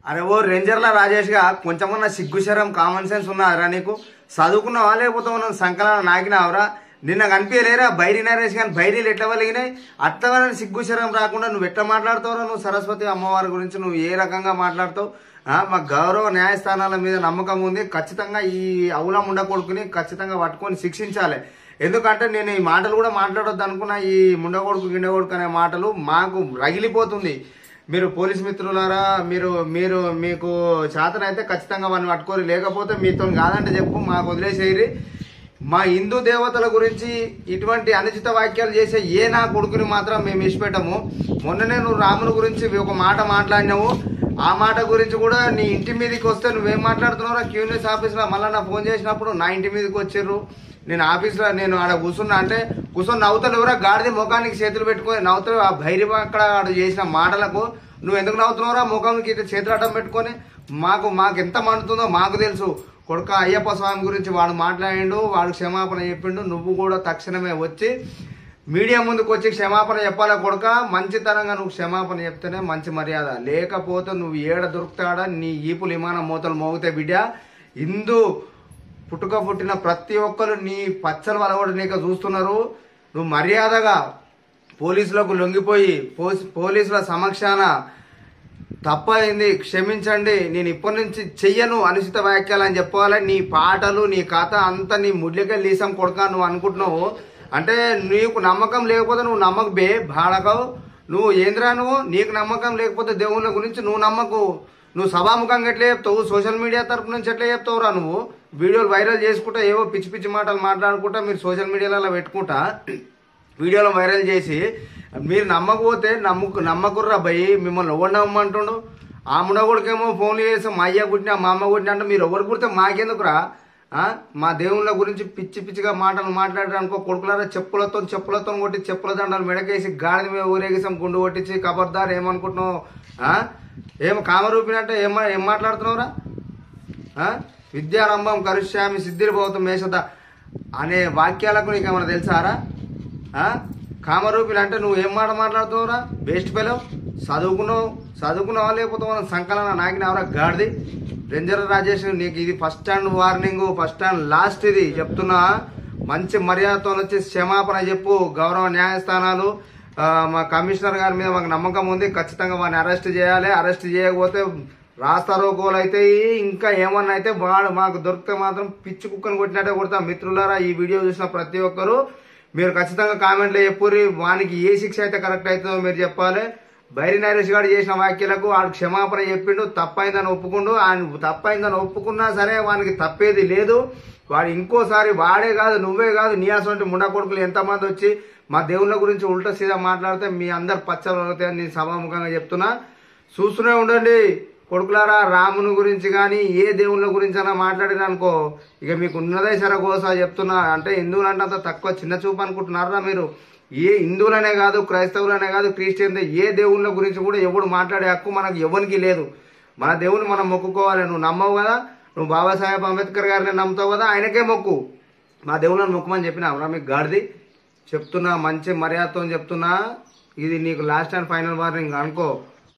అరే ఓ రేంజర్ల రాజేష్ గా కొంచెమన్నా సిగ్గుశరం కామన్ సెన్స్ ఉన్నారా నీకు చదువుకున్నావా లేకపోతే మనం సంకలనం నాకినావరా నిన్న కనిపించలేరా బైరి నరేష్ కానీ బైరీలు ఎట్లా వలిగినాయి అట్లా సిగ్గుశరం రాకుండా నువ్వు ఎట్లా మాట్లాడుతావురా నువ్వు సరస్వతి అమ్మవారి గురించి నువ్వు ఏ రకంగా మాట్లాడతావు ఆ, మా గౌరవ న్యాయస్థానాల మీద నమ్మకం ఉంది ఖచ్చితంగా ఈ అవులం ఉండకొడుకుని ఖచ్చితంగా పట్టుకొని శిక్షించాలి ఎందుకంటే నేను ఈ మాటలు కూడా మాట్లాడొద్దు అనుకున్నా ఈ ముండకొడుకు గిండకొడుకు అనే మాటలు మాకు రగిలిపోతుంది మీరు పోలీస్ మిత్రులారా మీరు మీరు మీకు చేతనైతే ఖచ్చితంగా వాడిని పట్టుకోరు లేకపోతే మీతో కాదంటే చెప్పు మాకు వదిలేసేయరి మా హిందూ దేవతల గురించి ఇటువంటి అనుచిత వాక్యాలు చేసే ఏ నా కొడుకుని మాత్రం మేము ఇష్టపెట్టము మొన్ననే నువ్వు రాముని గురించి ఒక మాట మాట్లాడినావు ఆ మాట గురించి కూడా నీ ఇంటి మీదకి వస్తే నువ్వేం మాట్లాడుతున్నావు క్యూనియస్ ఆఫీస్లో మళ్ళీ నా ఫోన్ చేసినప్పుడు నా ఇంటి మీదకి వచ్చిర్రు నేను ఆఫీస్లో నేను ఆడ కూర్చున్నా అంటే కూర్చొని నవ్వుతారు ఎవరో గాడిద ముఖానికి చేతులు పెట్టుకొని నవ్వుతారు ఆ భైరవ అక్కడ ఆడ చేసిన మాటలకు నువ్వు ఎందుకు నవ్వుతున్నావురా ముఖానికి ఇట్లా చేతులు అడ్డం పెట్టుకొని మాకు మాకు ఎంత మండుతుందో మాకు తెలుసు కొడుక అయ్యప్ప స్వామి గురించి వాడు మాట్లాడిండు వాడు క్షమాపణ చెప్పిండు నువ్వు కూడా తక్షణమే వచ్చి మీడియా ముందుకు వచ్చి క్షమాపణ చెప్పాలా కొడుక మంచితనంగా నువ్వు క్షమాపణ చెప్తేనే మంచి మర్యాద లేకపోతే నువ్వు ఏడ దొరుకుతాడా నీ ఈపులు విమానం మూతలు మోగితే బిడ్డ హిందూ పుట్టుక పుట్టిన ప్రతి ఒక్కరు నీ పచ్చల వల్ల కూడా నీకు చూస్తున్నారు నువ్వు మర్యాదగా పోలీసులకు లొంగిపోయి పోస్- పోలీసుల సమక్షాన తప్పైంది క్షమించండి నేను ఇప్పటి నుంచి చెయ్యను అనుచిత వ్యాఖ్యలు అని చెప్పాలి నీ పాటలు నీ కథ అంతా నీ ముడ్లకే లీసం కొడక నువ్వు అనుకుంటున్నావు అంటే నీకు నమ్మకం లేకపోతే నువ్వు నమ్మక బే బాడకవు నువ్వు ఏంద్రా నువ్వు నీకు నమ్మకం లేకపోతే దేవుళ్ళ గురించి నువ్వు నమ్మకు నువ్వు సభాముఖంగా ఎట్లా చెప్తావు సోషల్ మీడియా తరపు నుంచి ఎట్లా చెప్తావురా నువ్వు వీడియోలు వైరల్ చేసుకుంటా ఏవో పిచ్చి పిచ్చి మాటలు మాట్లాడుకుంటా మీరు సోషల్ మీడియాలో పెట్టుకుంటా వీడియోలో వైరల్ చేసి మీరు నమ్మకపోతే నమ్మకు నమ్మకుర్రా భయ్ మిమ్మల్ని ఎవరు నమ్మమంటుండు ఆ మునగోడికేమో ఫోన్లు చేసి మా అయ్య గుట్టినా మా అమ్మ గుట్టినా అంటే మీరు ఎవరు కుడితే మాకెందుకురా ఆ? మా దేవుళ్ళ గురించి పిచ్చి పిచ్చిగా మాటలు మాట్లాడారు అనుకో కొడుకులారా చెప్పులతో చెప్పులతో కొట్టి చెప్పుల దండాలు మెడకేసి గాడిద మీద ఊరేగేసాం గుండు కొట్టించి కబర్దార్ ఏమనుకుంటున్నావు ఆ? ఏం కామరూపినట్టే ఏం మా- ఏం మాట్లాడుతున్నావురా ఆ? విద్యారంభం కరుష్యామి సిద్ధిర్భవతం మేషద అనే వాక్యాలకు నీకు ఏమైనా తెలుసారా ఆ? కామరూపిలు అంటే నువ్వు ఏం మాట మాట్లాడుతున్నావురా బెస్ట్ ఫెలో చదువుకున్నావు చదువుకున్నావా లేకపోతే మనం సంకలన నాకినవరా గాడిది రేంజర్ రాజేష్ నీకు ఇది first stand warning first stand last ఇది చెప్తున్నా మంచి మర్యాదతో వచ్చి క్షమాపణ చెప్పు గౌరవ న్యాయస్థానాలు ఆ, మా కమిషనర్ గారి మీద మాకు నమ్మకం ఉంది ఖచ్చితంగా వాడిని అరెస్ట్ చేయాలి అరెస్ట్ చేయకపోతే రాస్తా రోకోలు అయితే ఇంకా ఏమన్నా అయితే వాడు మాకు దొరికితే మాత్రం పిచ్చి కుక్కను కొట్టినట్టే కొడతాం మిత్రులారా ఈ వీడియో చూసిన ప్రతి ఒక్కరు మీరు ఖచ్చితంగా కామెంట్లో చెప్పుర్రి వానికి ఏ శిక్ష అయితే కరెక్ట్ అవుతుందో మీరు చెప్పాలి బైరి నరేష్ గారు చేసిన వ్యాఖ్యలకు వాడు క్షమాపణ చెప్పిండు తప్పైందని ఒప్పుకుండు ఆయన తప్పైందని ఒప్పుకున్నా సరే వానికి తప్పేది లేదు వాడు ఇంకోసారి వాడే కాదు నువ్వే కాదు నీ అసలు ముండా కొడుకులు ఎంతమంది వచ్చి మా దేవుళ్ళ గురించి ఉల్టా సీదా మాట్లాడితే మీ అందరు పచ్చలు అవుతాయని నేను సభాముఖంగా చెప్తున్నా చూస్తూనే ఉండండి కొడుకులారా రాముని గురించి కానీ ఏ దేవుళ్ళ గురించి అన్నా మాట్లాడినా అనుకో ఇక మీకు ఉన్నదే సరగోసా చెప్తున్నా అంటే హిందువులంటే అంత తక్కువ చిన్న చూపు అనుకుంటున్నారా మీరు ఏ హిందువులనే కాదు క్రైస్తవులనే కాదు క్రిస్టియన్ ఏ దేవుళ్ళ గురించి కూడా ఎవడు మాట్లాడే హక్కు మనకు ఎవరికి లేదు మన దేవుని మనం మొక్కుకోవాలి నువ్వు నమ్మవు కదా నువ్వు బాబాసాహెబ్ అంబేద్కర్ గారిని నమ్ముతావు కదా ఆయనకే మొక్కు మా దేవుళ్ళని మొక్కమని చెప్పిన రా మీకు గాడిది చెప్తున్నా మంచి మర్యాదతో చెప్తున్నా ఇది నీకు లాస్ట్ అండ్ ఫైనల్ వార్నింగ్ అనుకో